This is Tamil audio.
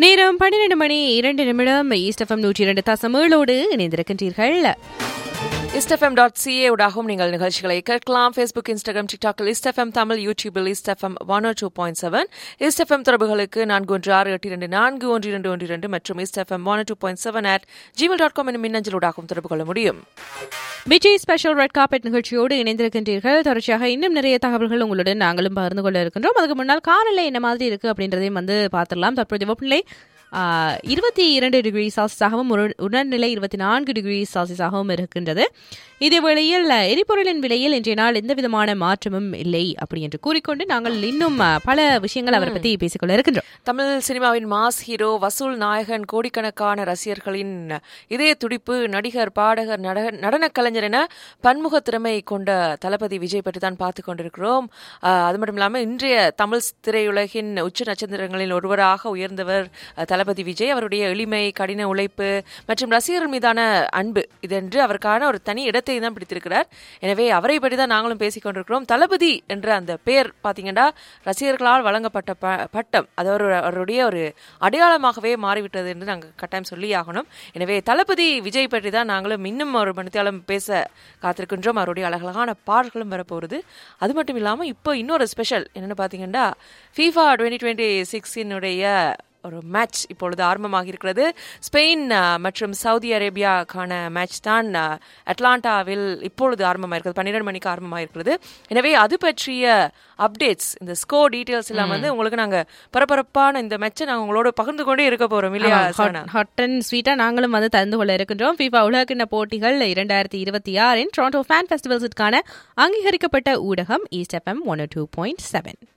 நேரம் பன்னிரண்டு மணி இரண்டு நிமிடம் ஈஸ்ட் எஃப்எம் நூற்றி இரண்டு தசமேளோடு இணைந்திருக்கின்றீர்கள் இஸ்டெஃப்எம் டாட் சிஏ ஊடாகவும் நீங்கள் நிகழ்ச்சிகளை கேட்கலாம் ஃபேஸ்புக் இன்ஸ்டாகிராம் டிக்டாக்கில் இஸ்டெஃப்எம் தமிழ் யூடியூபில் East FM one two point seven East FM தொடர்புகளுக்கு நான்கு ஒன்று ஆறு எட்டு இரண்டு நான்கு ஒன்று இரண்டு ஒன்று இரண்டு மற்றும் East FM one two point seven at Gmail dot com என்னும் மின்னஞ்சலூடாகவும் தொடர்பு கொள்ள முடியும் விஜய் ஸ்பெஷல் ரெட் கார்பெட் நிகழ்ச்சியோடு இணைந்திருக்கின்றீர்கள் தொடர்ச்சியாக இன்னும் நிறைய தகவல்கள் உங்களுடன் நாங்களும் பகிர்ந்து கொள்ள இருக்கின்றோம் அதுக்கு முன்னால் காலையில் என்ன மாதிரி இருக்கு அப்படின்றதையும் வந்து பார்த்துடலாம் தற்போதைய வெப்பநிலை இருபத்தி இரண்டு டிகிரி செல்சியஸாகவும் ஒரு- உணர்நிலை இருபத்தி நான்கு டிகிரி செல்சியஸாகவும் இருக்கின்றது இதே வேளையில் எரிபொருளின் விலையில் இன்றைய நாள் எந்த விதமான மாற்றமும் இல்லை அப்படி என்று கூறிக்கொண்டு நாங்கள் இன்னும் ஆ, பல விஷயங்கள் அவரை பற்றி பேசிக்கொள்ள இருக்கின்றோம் தமிழ் சினிமாவின் மாஸ் ஹீரோ வசூல் நாயகன் கோடிக்கணக்கான ரசிகர்களின் இதய துடிப்பு நடிகர் பாடகர் நட- நடனக் கலைஞர் என பன்முக திறமை கொண்ட தளபதி விஜய் பற்றி தான் பார்த்து கொண்டிருக்கிறோம் ஆஹ் அது மட்டும் இல்லாமல் இன்றைய தமிழ் திரையுலகின் உச்ச நட்சத்திரங்களில் ஒருவராக உயர்ந்தவர் அஹ், தளபதி விஜய் அவருடைய எளிமை கடின உழைப்பு மற்றும் ரசிகர்கள் மீதான அன்பு இதென்று அவருக்கான ஒரு தனி இடத்தை தான் பிடித்திருக்கிறார் எனவே அவரை பற்றி தான் நாங்களும் பேசிக் கொண்டிருக்கிறோம் தளபதி என்ற அந்த பெயர் பார்த்தீங்கன்னா ரசிகர்களால் வழங்கப்பட்ட ப- பட்டம் அது ஒரு அவருடைய ஒரு அடையாளமாகவே மாறிவிட்டது என்று நாங்கள் கட்டாயம் சொல்லி ஆகணும் எனவே தளபதி விஜய் பற்றி தான் நாங்களும் இன்னும் ஒரு மணித்தாலும் பேச காத்திருக்கின்றோம் அவருடைய அழகழகான பாடல்களும் வரப்போகுது அது மட்டும் இல்லாமல் இப்போ இன்னொரு ஸ்பெஷல் என்னென்னு பார்த்தீங்கன்னா ஃபீஃபா டுவெண்ட்டி டுவெண்ட்டி சிக்ஸினுடைய ஒரு மேட்ச் இப்பொழுது ஆரம்பமாக இருக்கிறது ஸ்பெயின் அஹ், மற்றும் சவுதி அரேபியாக்கான மேட்ச் தான் அஹ், அட்லாண்டாவில் இப்பொழுது ஆரம்பமாக இருக்கிறது பன்னிரெண்டு மணிக்கு ஆரம்பமாக இருக்கிறது எனவே அது பற்றிய அப்டேட்ஸ் இந்த ஸ்கோர் டீட்டெயில்ஸ் எல்லாம் வந்து உங்களுக்கு நாங்கள் பரபரப்பான இந்த மேட்சை நாங்கள் உங்களோட பகிர்ந்து கொண்டே இருக்க போறோம் இல்லையா சனா? ஹாட் அண்ட் ஸ்வீட்டா நாங்களும் வந்து தந்து கொள்ள இருக்கின்றோம் FIFA உலகக்கிண்ண போட்டிகள் இரண்டாயிரத்தி இருபத்தி ஆறின் டொரண்டோ ஃபேன் ஃபெஸ்டிவல்ஸுக்கான அங்கீகரிக்கப்பட்ட ஊடகம் East FM one two point seven